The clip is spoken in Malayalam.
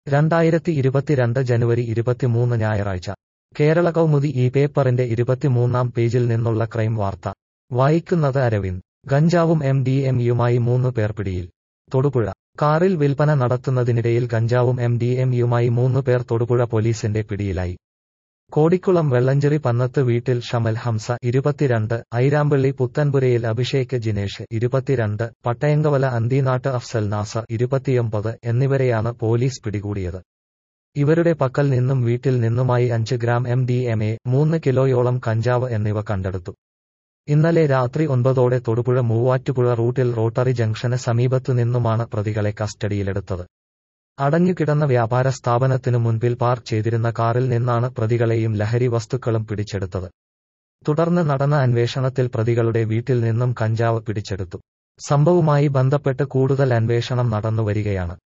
രണ്ടായിരത്തി ഇരുപത്തിരണ്ട് ജനുവരി ഇരുപത്തിമൂന്ന് ഞായറാഴ്ച കേരള കൗമുദി ഈ പേപ്പറിന്റെ ഇരുപത്തിമൂന്നാം പേജിൽ നിന്നുള്ള ക്രൈം വാർത്ത വായിക്കുന്നത് അരവിന്ദ് ഗഞ്ചാവും എം ഡി എം യുമായി മൂന്ന് പേർ പിടിയിൽ തൊടുപുഴ കാറിൽ വിൽപ്പന നടത്തുന്നതിനിടയിൽ ഗഞ്ചാവും എം ഡി എം യുമായി മൂന്ന് പേർ തൊടുപുഴ പോലീസിന്റെ പിടിയിലായി കോടിക്കുളം വെള്ളഞ്ചേരി പന്നത്ത് വീട്ടിൽ ഷമൽ ഹംസ ഇരുപത്തിരണ്ട് ഐരാമ്പള്ളി പുത്തൻപുരയിൽ അഭിഷേക് ജിനേഷ് ഇരുപത്തിരണ്ട് പട്ടയങ്കവല അന്തീനാട്ട് അഫ്സൽ നാസർ ഇരുപത്തിയൊമ്പത് എന്നിവരെയാണ് പോലീസ് പിടികൂടിയത് ഇവരുടെ പക്കൽ നിന്നും വീട്ടിൽ നിന്നുമായി അഞ്ച് gram M D M A മൂന്ന് കിലോയോളം കഞ്ചാവ് എന്നിവ കണ്ടെടുത്തു ഇന്നലെ രാത്രി ഒൻപതോടെ തൊടുപുഴ മൂവാറ്റുപുഴ റൂട്ടിൽ റോട്ടറി ജംഗ്ഷന് സമീപത്തു നിന്നുമാണ് പ്രതികളെ കസ്റ്റഡിയിലെടുത്തത് അടഞ്ഞുകിടന്ന വ്യാപാര സ്ഥാപനത്തിനു മുൻപിൽ പാർക്ക് ചെയ്തിരുന്ന കാറിൽ നിന്നാണ് പ്രതികളെയും ലഹരി വസ്തുക്കളും പിടിച്ചെടുത്തത് തുടർന്ന് നടന്ന അന്വേഷണത്തിൽ പ്രതികളുടെ വീട്ടിൽ നിന്നും കഞ്ചാവ് പിടിച്ചെടുത്തു സംഭവവുമായി ബന്ധപ്പെട്ട് കൂടുതൽ അന്വേഷണം നടന്നുവരികയാണ്